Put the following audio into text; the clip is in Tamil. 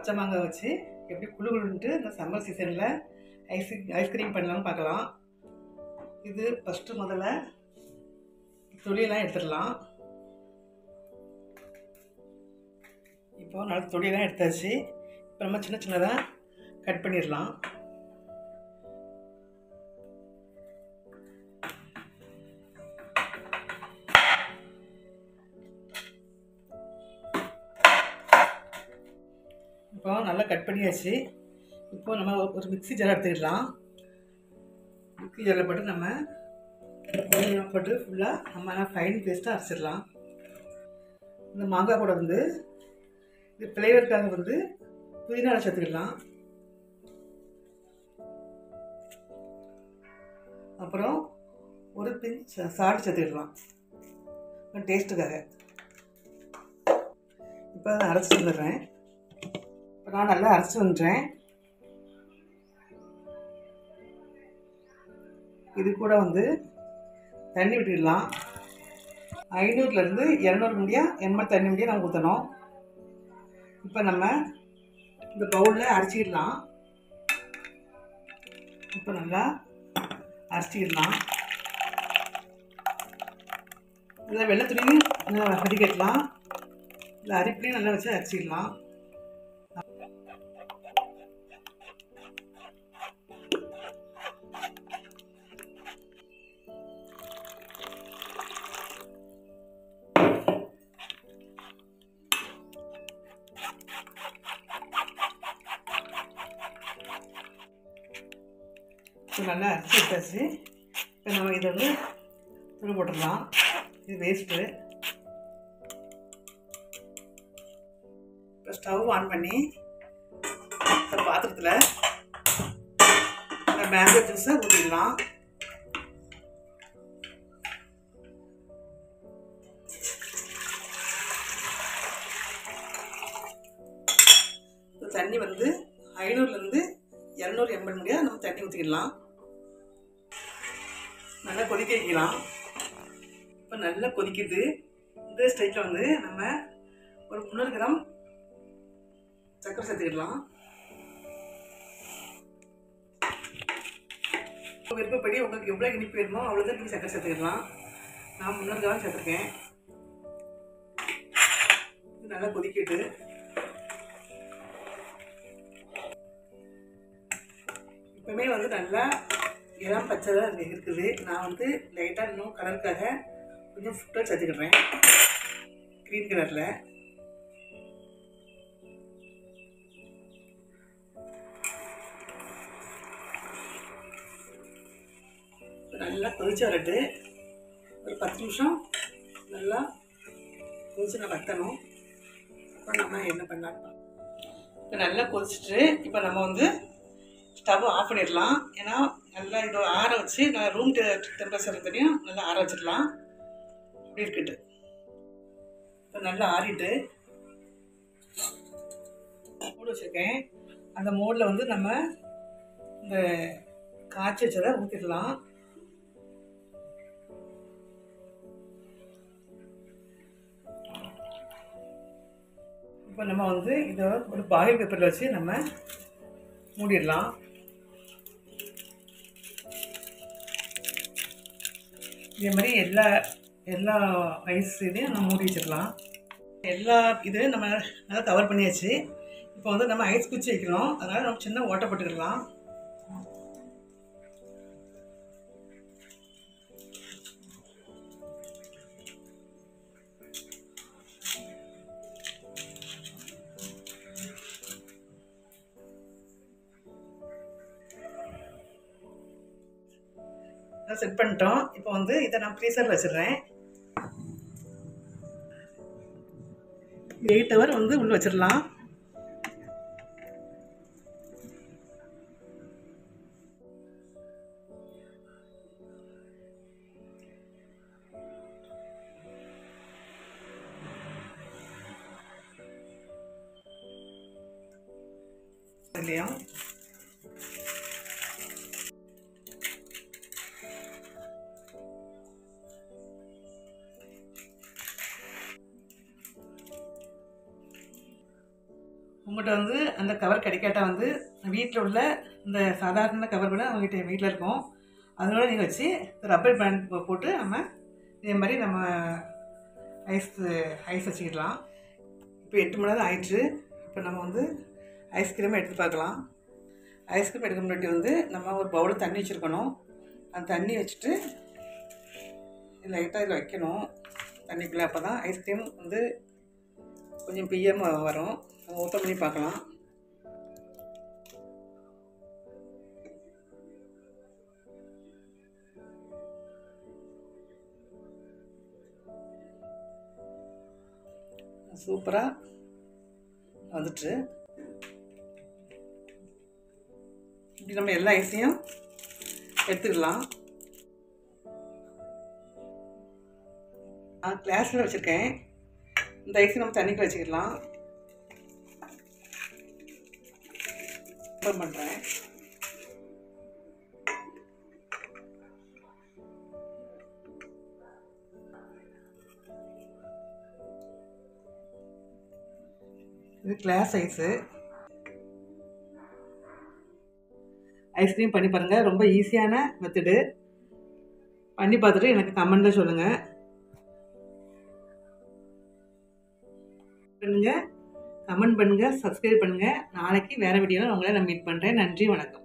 பச்சை மாங்காய் வச்சு எப்படி குளு குளுன்ட்டு இந்த சம்மர் சீசனில் ஐஸ் ஐஸ்கிரீம் பண்ணலாம்னு பார்க்கலாம் இது ஃபஸ்ட்டு முதல்ல தொலியெல்லாம் எடுத்துடலாம் இப்போ நல்ல தொலியெல்லாம் எடுத்தாச்சு இப்போ நம்ம சின்ன சின்னதாக கட் பண்ணிடலாம் இப்போ நல்லா கட் பண்ணியாச்சு இப்போ நம்ம ஒரு மிக்ஸி ஜார் எடுத்துக்கலாம் மிக்ஸி ஜாரில் போட்டு நம்ம கொஞ்சம் போட்டு ஃபுல்லாக நம்ம ஃபைன் பேஸ்ட்டாக அரைச்சிடலாம் இந்த மாங்காய் கூட வந்து இது ஃப்ளேவருக்காக வந்து புதினா சேர்த்துக்கலாம் அப்புறம் ஒரு பிஞ்ச் சால்ட் சேர்த்துக்கலாம் டேஸ்ட்டுக்காக இப்போ அதை அரைச்சி வந்துடுறேன் இப்போ நான் நல்லா அரைச்சி வந்துட்டேன் இது கூட வந்து தண்ணி விட்டுடலாம் ஐநூறுலேருந்து இரநூறு முடியா எண்பது தண்ணி முடியா நம்ம ஊற்றணும் இப்போ நம்ம இந்த பவுலில் அரைச்சிடலாம் இப்போ நல்லா அரைச்சிடலாம் இதில் வெள்ளை துணியும் நல்லா வடிகட்டலாம் இல்லை அரிப்பிலையும் நல்லா வச்சு அரைச்சிடலாம் இப்போ நல்லா அரைச்சி எடுத்தாச்சு இப்போ நம்ம இதை வந்து துணி போட்டுடலாம் இது வேஸ்ட்டு இப்போ ஸ்டவ் ஆன் பண்ணி ஒரு பாத்திரத்தில் இந்த மேங்கோ ஜூஸை ஊற்றிடலாம் தண்ணி வந்து ஐநூறுலேருந்து இரநூறு எண்பது முடியாது நம்ம தண்ணி ஊற்றிக்கலாம் நல்லா கொதிக்க வைக்கலாம் இப்போ நல்லா கொதிக்குது இந்த ஸ்டேஜில் வந்து நம்ம ஒரு முந்நூறு கிராம் சர்க்கரை சேர்த்துக்கலாம் விருப்பப்படி உங்களுக்கு எவ்வளோ இனிப்பு வேணுமோ அவ்வளோதான் நீங்கள் சர்க்கரை சேர்த்துக்கலாம் நான் முந்நூறு கிராம் சேர்த்துருக்கேன் இது நல்லா கொதிக்கிட்டு இப்போமே வந்து நல்லா இளம் பச்சை தான் இருக்குது நான் வந்து லைட்டாக இன்னும் கலருக்காக கொஞ்சம் ஃபுட்டர் சேர்த்துக்கிடுறேன் க்ரீன் கலரில் நல்லா கொதிச்சு வரட்டு ஒரு பத்து நிமிஷம் நல்லா கொதிச்சு நான் வத்தணும் அப்புறம் நம்ம என்ன பண்ணலாம் இப்போ நல்லா கொதிச்சுட்டு இப்போ நம்ம வந்து ஸ்டவ் ஆஃப் பண்ணிடலாம் ஏன்னா நல்லா இதை ஆற வச்சு நான் ரூம் டெம்பரேச்சர் தெரியும் நல்லா ஆற வச்சிடலாம் அப்படி இருக்கட்டு இப்போ நல்லா ஆறிட்டு மூடு வச்சுருக்கேன் அந்த மூடில் வந்து நம்ம இந்த காய்ச்சி வச்சதை ஊற்றிடலாம் இப்போ நம்ம வந்து இதை ஒரு பாயில் பேப்பரில் வச்சு நம்ம மூடிடலாம் இதே மாதிரி எல்லா எல்லா ஐஸ் இதையும் நம்ம மூடி வச்சிடலாம் எல்லா இது நம்ம நல்லா கவர் பண்ணியாச்சு இப்போ வந்து நம்ம ஐஸ் குச்சி வைக்கணும் அதனால் நம்ம சின்ன ஓட்டை போட்டுக்கலாம் செட் பண்ணிட்டோம் இப்போ வந்து இதை நான் ஃப்ரீசரில் வச்சிடுறேன் எயிட் ஹவர் வந்து உள்ள வச்சிடலாம் இல்லையா உங்கள்கிட்ட வந்து அந்த கவர் கிடைக்காட்டா வந்து வீட்டில் உள்ள இந்த சாதாரண கவர் கூட உங்கள்கிட்ட வீட்டில் இருக்கும் அதோட நீங்கள் வச்சு ரப்பர் பேண்ட் போ- போட்டு நம்ம இதே மாதிரி நம்ம ஐஸ் ஐஸ் வச்சுக்கிடலாம் இப்போ எட்டு மணி நேரம் ஆயிடுச்சு இப்போ நம்ம வந்து ஐஸ்கிரீமை எடுத்து பார்க்கலாம் ஐஸ்கிரீம் எடுக்க முன்னாடி வந்து நம்ம ஒரு பவுலில் தண்ணி வச்சுருக்கணும் அந்த தண்ணி வச்சுட்டு லைட்டாக இதில் வைக்கணும் தண்ணிக்குள்ளே அப்போ தான் ஐஸ்கிரீம் வந்து கொஞ்சம் பிய்யாமல் வரும் நம்ம ஓப்பன் பண்ணி பார்க்கலாம் சூப்பராக வந்துட்டு இப்படி நம்ம எல்லா ஐஸையும் எடுத்துக்கலாம் நான் கிளாஸில் வச்சுருக்கேன் இந்த ஐஸை நம்ம தண்ணிக்குள்ள வச்சுக்கலாம் ஓப்பன் பண்ணுறேன் இது கிளாஸ் ஐஸு ஐஸ்கிரீம் பண்ணி பாருங்கள் ரொம்ப ஈஸியான மெத்தடு பண்ணி பார்த்துட்டு எனக்கு கமெண்ட்டில் சொல்லுங்கள் பண்ணுங்க கமெண்ட் பண்ணுங்கள் சப்ஸ்கிரைப் பண்ணுங்கள் நாளைக்கு வேறு வீடியோவில் உங்களை நான் மீட் பண்ணுறேன் நன்றி வணக்கம்